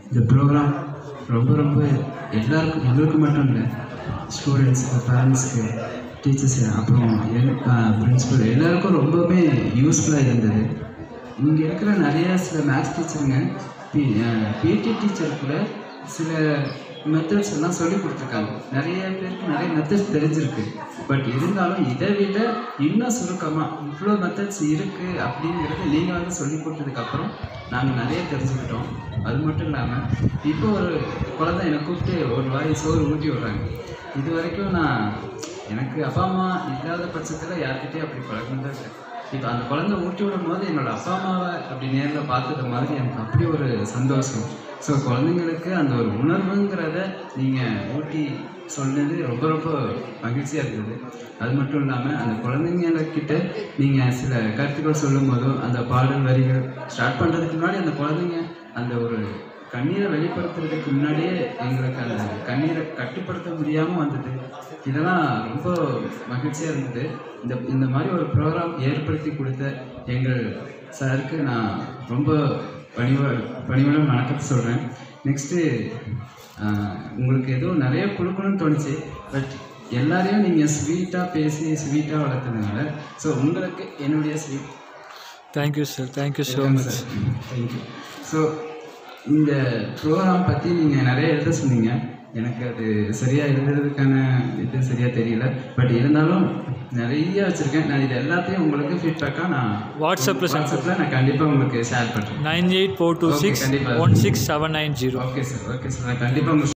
இந்த ப்ரோக்ராம் ரொம்ப ரொம்ப எல்லாருக்கும் எங்களுக்கு மட்டும் இல்லை ஸ்டூடெண்ட்ஸுக்கு பேரண்ட்ஸ்க்கு டீச்சர்ஸு அப்புறம் பிரின்சிபல் எல்லாருக்கும் ரொம்பவுமே யூஸ்ஃபுல்லாக இருந்தது இங்கே இருக்கிற நிறைய சில மேத்ஸ் டீச்சருங்க பி பிடி டீச்சர் கூட சில மெத்தட்ஸ் எல்லாம் சொல்லி கொடுத்துருக்காங்க நிறைய பேருக்கு நிறைய மெத்தட்ஸ் தெரிஞ்சிருக்கு பட் இருந்தாலும் இதை விட இன்னும் சுருக்கமாக இவ்வளோ மெத்தட்ஸ் இருக்குது அப்படிங்கிறது நீங்கள் வந்து சொல்லி கொடுத்ததுக்கப்புறம் நாங்கள் நிறைய தெரிஞ்சுக்கிட்டோம் அது மட்டும் இல்லாமல் இப்போ ஒரு குழந்தை என்னை கூப்பிட்டு ஒரு வாரி சோறு ஊட்டி விடுறாங்க இது வரைக்கும் நான் எனக்கு அப்பா அம்மா இல்லாத பட்சத்தில் யார்கிட்டயும் அப்படி பழகினதே இல்லை இப்போ அந்த குழந்தை ஊட்டி விடும் போது என்னோட அப்பா அம்மாவை அப்படி நேரில் பார்த்தது மாதிரி எனக்கு அப்படி ஒரு சந்தோஷம் ஸோ குழந்தைங்களுக்கு அந்த ஒரு உணர்வுங்கிறத நீங்கள் ஊட்டி சொன்னது ரொம்ப ரொம்ப மகிழ்ச்சியாக இருந்தது அது மட்டும் இல்லாமல் அந்த குழந்தைங்கக்கிட்ட நீங்கள் சில கருத்துக்கள் சொல்லும் போதோ அந்த பாடல் வரிகள் ஸ்டார்ட் பண்ணுறதுக்கு முன்னாடி அந்த குழந்தைங்க அந்த ஒரு கண்ணீரை வெளிப்படுத்துறதுக்கு முன்னாடியே எங்களுக்கு அந்த கண்ணீரை கட்டுப்படுத்த முடியாமல் வந்தது இதெல்லாம் ரொம்ப மகிழ்ச்சியாக இருந்தது இந்த இந்த மாதிரி ஒரு ப்ரோக்ராம் ஏற்படுத்தி கொடுத்த எங்கள் சாருக்கு நான் ரொம்ப பணிவ பணிவுடன் வணக்கத்தை சொல்கிறேன் நெக்ஸ்ட்டு உங்களுக்கு ஏதோ நிறைய கொடுக்கணும்னு தோணுச்சு பட் எல்லாரையும் நீங்கள் ஸ்வீட்டாக பேசி ஸ்வீட்டாக வளர்த்ததுனால ஸோ உங்களுக்கு என்னுடைய sweet thank you sir thank you so much thank you so இந்த ப்ரோக்ராம் பற்றி நீங்கள் நிறைய எழுத சொன்னீங்க எனக்கு அது சரியாக எழுதுறதுக்கான இது சரியாக தெரியல பட் இருந்தாலும் நிறைய வச்சுருக்கேன் நான் இது எல்லாத்தையும் உங்களுக்கு ஃபீட்பேக்காக நான் வாட்ஸ்அப்பில் சென்ட் வாட்ஸ்அப்பில் நான் கண்டிப்பாக உங்களுக்கு ஷேர் பண்ணுறேன் nine eight four two Okay, six கண்டிப்பா. One six seven nine zero okay sir okay sir நான் கண்டிப்பாக உங்களுக்கு